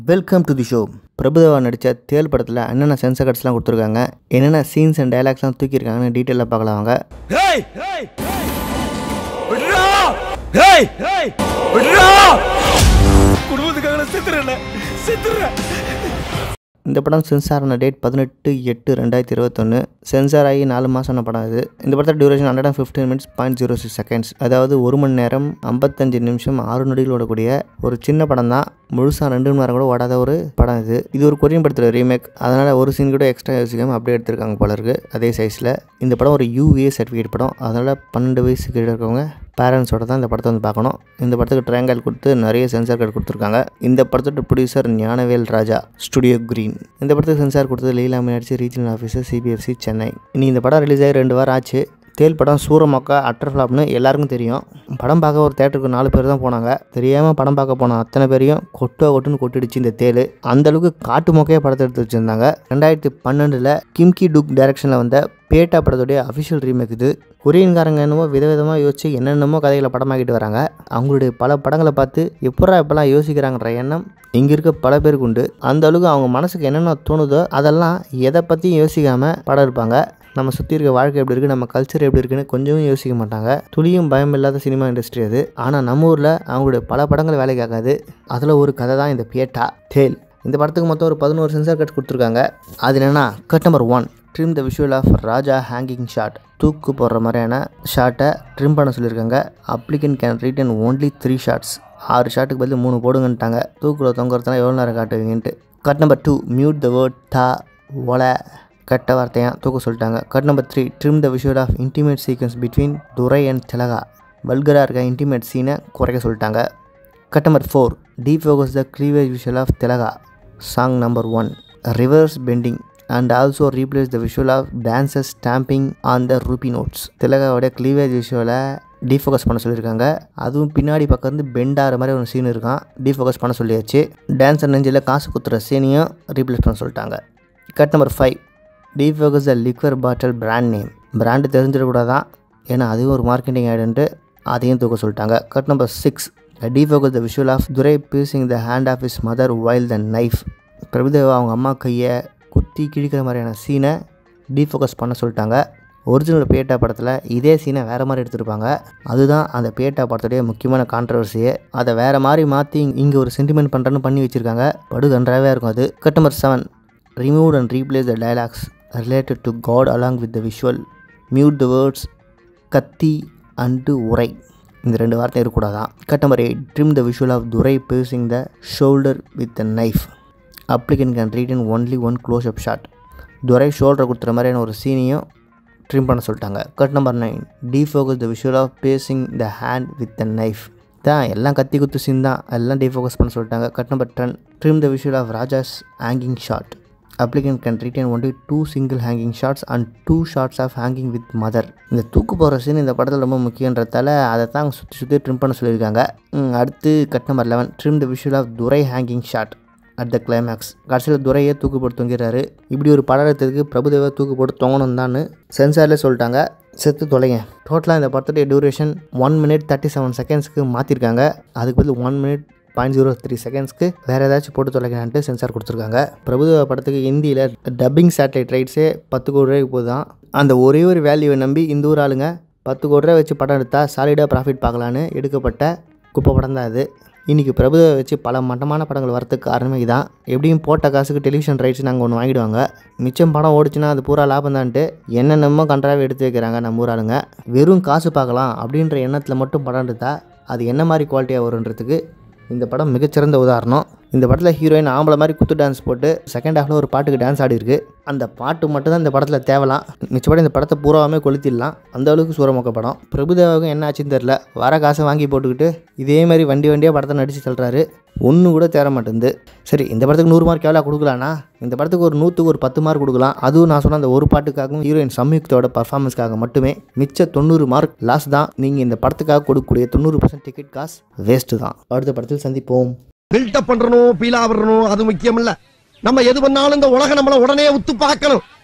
welcome to the show Prabhudeva நடித்த தேல் படத்தில் என்னென்ன சென்சர் கட்ஸ்லாம் கொடுத்துருக்காங்க என்னென்ன சீன்ஸ் அண்ட் டைலாக்ஸ்லாம் தூக்கியிருக்காங்கன்னு டீட்டெயிலாக பார்க்கலாம் வாங்க ஹேய் ஹேய் விட்றா ஹேய் ஹேய் விட்றா குடும்பத்துக்காக நான் செத்துறேன் செத்துறேன் இந்த படம் சென்சார் ஆன டேட் பதினெட்டு எட்டு ரெண்டாயிரத்தி இருபத்தொன்று சென்சார் ஆகி நாலு மாதம் படம் இது இந்த படத்தோட duration hundred and fifteen minutes point zero six seconds அதாவது ஒரு மணி நேரம் ஐம்பத்தஞ்சு நிமிஷம் ஆறு நொடிகள் ஓடக்கூடிய ஒரு சின்ன படம் தான் முழுசாக ரெண்டு மணி நேரம் கூட ஓடாத ஒரு படம் இது இது ஒரு கொரியன் படத்தில் ரீமேக் அதனால் ஒரு சீன் கூட எக்ஸ்ட்ரா யோசிக்காமல் அப்படியே எடுத்திருக்காங்க போல இருக்கு அதே சைஸில் இந்த படம் ஒரு யூஏ சர்டிஃபிகேட் படம் அதனால் பன்னெண்டு வயசு கீழே இருக்கவங்க பேரண்ட்ஸோட தான் இந்த படத்தை வந்து பார்க்கணும் இந்த படத்துக்கு ட்ரையாங்கல் கொடுத்து நிறைய சென்சார் கார்டு கொடுத்துருக்காங்க இந்த படத்தோட producer Gnanavel Raja studio green இந்த படத்துக்கு சென்சார் கொடுத்தது Leela Meenakshi regional officer CBFC Chennai இனி இந்த படம் ரிலீஸ் ஆகி ரெண்டு வாரம் ஆச்சு தேல் படம் சூரமொக்கா அட்டர் ஃப்ளாப்னு எல்லாருக்கும் தெரியும் படம் பார்க்க ஒரு தேட்டருக்கு நாலு பேர் தான் போனாங்க தெரியாமல் படம் பார்க்க போன அத்தனை பேரையும் கொட்டோ கொட்டுன்னு கொட்டிடுச்சு இந்த தேல் அந்த அளவுக்கு காட்டு மொக்கையாக படத்தை எடுத்து வச்சுருந்தாங்க ரெண்டாயிரத்தி பன்னெண்டில் கிம்கி டுக் டைரக்ஷனில் வந்த பேட்டா படத்துடைய அஃபிஷியல் ரீமேக் இது கொரியன்காரங்க என்னமோ விதவிதமாக யோசிச்சு என்னென்னமோ கதைகளை படமாக்கிட்டு வராங்க அவங்களுடைய பல படங்களை பார்த்து எப்படா இப்போலாம் யோசிக்கிறாங்கன்ற எண்ணம் இங்கே இருக்க பல பேருக்கு உண்டு அந்த அளவுக்கு அவங்க மனசுக்கு என்னென்ன தோணுதோ அதெல்லாம் எதை பற்றியும் யோசிக்காமல் படம் இருப்பாங்க நம்ம சுற்றி இருக்க வாழ்க்கை எப்படி இருக்குது நம்ம கல்ச்சர் எப்படி இருக்குன்னு கொஞ்சமும் யோசிக்க மாட்டாங்க துளியும் பயம் இல்லாத சினிமா இண்டஸ்ட்ரி அது ஆனால் நம்ம ஊரில் அவங்களுடைய பல படங்கள் வேலைக்கு ஆகாது அதில் ஒரு கதை தான் இந்த பேட்டா தேல் இந்த படத்துக்கு மொத்தம் ஒரு பதினோரு சென்சார் கட் கொடுத்துருக்காங்க அது என்னென்னா cut number one trim the visual of Raja hanging shot தூக்கு போடுற மாதிரியான ஷாட்டை ட்ரிம் பண்ண சொல்லியிருக்காங்க applicant can retain only three shots ஆறு ஷாட்டுக்கு பதில் மூணு போடுங்கன்ட்டாங்க தூக்கில் தொங்குறதுனா எவ்வளோ நேரம் காட்டுவீங்கன்ட்டு cut number two mute the word தா ஒலை கெட்ட வார்த்தையாக தூக்க சொல்லிட்டாங்க cut number three trim the visual of intimate sequence between Durai and Thilaga வல்கராக இருக்க இன்டிமேட் சீனை குறைக்க சொல்லிட்டாங்க cut number four defocus the cleavage visual of Thilaga song number one reverse bending and also replace the visual of dancers stamping on the rupee notes திலகாவோட க்ளீவேஜ் விஷுவலை டீஃபோக்கஸ் பண்ண சொல்லியிருக்காங்க அதுவும் பின்னாடி பக்கம் இருந்து பெண்ட் ஆகிற மாதிரி ஒரு சீன் இருக்கான் டீஃபோக்கஸ் பண்ண சொல்லியாச்சு டான்ஸர் நெஞ்சில் காசு குத்துற சீனையும் ரீப்ளேஸ் பண்ண சொல்லிட்டாங்க cut number five defocus the liquor bottle brand name brand தெரிஞ்சிடக்கூடாதான் ஏன்னா அதுவும் ஒரு மார்க்கெட்டிங் ஐடன்ட்டு அதையும் தூக்க சொல்லிட்டாங்க cut number six defocus the visual of Durai piercing the hand of his mother while the knife Prabhudeva அவங்க அம்மா கையை குத்தி கிழிக்கிற மாதிரியான சீனை டீஃபோக்கஸ் பண்ண சொல்லிட்டாங்க ஒரிஜினல் பேட்டா படத்தில் இதே சீனை வேறு மாதிரி எடுத்திருப்பாங்க அதுதான் அந்த பேட்டா படத்துடைய முக்கியமான கான்ட்ரவர்சியே அதை வேறு மாதிரி மாற்றி இங்கே ஒரு சென்டிமெண்ட் பண்ணுறேன்னு பண்ணி வச்சுருக்காங்க படு கன்றாவே இருக்கும் அது cut number seven remove and replace the dialogues related to god along with the visual mute the words கத்தி அண்டு உரை இந்த ரெண்டு வார்த்தை இருக்கக்கூடாதான் cut number eight trim the visual of Durai piercing the shoulder with the knife applicant can retain only one close up shot Durai shoulder கொடுத்துற மாதிரியான ஒரு சீனையும் ட்ரிம் பண்ண சொல்லிட்டாங்க cut number nine defocus the visual of piercing the hand with the knife தான் எல்லாம் கத்தி குத்து சீன் தான் எல்லாம் டீஃபோக்கஸ் பண்ண சொல்லிட்டாங்க cut number ten trim the visual of Raja's hanging shot applicant can retain only two single hanging shots and two shots of hanging with mother இந்த தூக்கு போகிற சீன் இந்த படத்தில் ரொம்ப முக்கியன்றதால அதை தான் சுற்றி சுற்றி ட்ரிம் பண்ண சொல்லியிருக்காங்க ம், அடுத்து cut number eleven trim the visual of Durai hanging shot at the climax கடைசியில் துரையே தூக்கு போட்டு தொங்கிறாரு இப்படி ஒரு படம் எடுத்ததுக்கு பிரபுதேவா தூக்கு போட்டு தொங்கணும் தான் சென்சாரில் சொல்லிட்டாங்க செத்து தொலைங்க டோட்டலாக இந்த படத்துடைய duration one minute thirty seven செகண்ட்ஸ்க்கு மாற்றிருக்காங்க அதுக்கு பதில் one minute point zero three செகண்ட்ஸ்க்கு வேறு ஏதாச்சும் போட்டு தொலைக்கலான்ட்டு சென்சார் கொடுத்துருக்காங்க பிரபுதேவா படத்துக்கு ஹிந்தியில் டப்பிங் சேட்டலைட் ரைட்ஸே பத்து கோடி ரூபாய்க்கு போதுதான் அந்த ஒரே ஒரு வேல்யூவை நம்பி இந்த ஊர் ஆளுங்க பத்து கோடி ரூபாய் வச்சு படம் எடுத்தால் சாலிடாக ப்ராஃபிட் பார்க்கலான்னு எடுக்கப்பட்ட குப்பை படம் தான் அது இன்றைக்கி பிரபுதேவா வச்சு பல மட்டமான படங்கள் வரதுக்கு காரணமே இதான் எப்படியும் போட்ட காசுக்கு டெலிவிஷன் ரைட்ஸ் நாங்கள் ஒன்று வாங்கிடுவாங்க மிச்சம் படம் ஓடிச்சுன்னா அது பூரா லாபம் தான்ட்டு என்னென்னமோ கன்றாவே எடுத்து வைக்கிறாங்க நம்ம ஊர் ஆளுங்க வெறும் காசு பார்க்கலாம் அப்படின்ற எண்ணத்தில் மட்டும் படம் எடுத்தா அது என்ன மாதிரி குவாலிட்டியாக வருன்றதுக்கு இந்த படம் மிகச்சிறந்த உதாரணம் இந்த படத்தில் ஹீரோயின் ஆம்பளை மாதிரி குத்து டான்ஸ் போட்டு செகண்ட் ஹாஃபில் ஒரு பாட்டுக்கு டான்ஸ் ஆடி இருக்கு அந்த பாட்டு மட்டும் தான் இந்த படத்தில் தேவலாம் மிச்சப்படி இந்த படத்தை பூராவுமே கொளுத்திடலாம் அந்த அளவுக்கு சூரமொக்க படம் பிரபுதேவாவுக்கும் என்ன ஆச்சுன்னு தெரில வர காசை வாங்கி போட்டுக்கிட்டு இதே மாதிரி வண்டி வண்டியாக படத்தை நடித்து தள்ளுறாரு ஒன்று கூட தேர மாட்டேங்குது சரி இந்த படத்துக்கு நூறு மார்க் எவ்வளோ கொடுக்கலான்னா இந்த படத்துக்கு ஒரு நூற்றுக்கு ஒரு பத்து மார்க் கொடுக்கலாம் அதுவும் நான் சொன்ன அந்த ஒரு பாட்டுக்காகவும் ஹீரோயின் சம்யுக்தோட பர்ஃபார்மன்ஸ்க்காக மட்டுமே மிச்ச தொண்ணூறு மார்க் லாஸ் தான் நீங்கள் இந்த படத்துக்காக கொடுக்கக்கூடிய தொண்ணூறு பர்சன்ட் டிக்கெட் காசு வேஸ்ட்டு தான் அடுத்த படத்தில் சந்திப்போம் பில்டப் பண்றணும் பீலா வரணும் அது முக்கியம் இல்ல நம்ம எது பண்ணாலும் இந்த உலகம் நம்மள உடனே உத்து பார்க்கணும்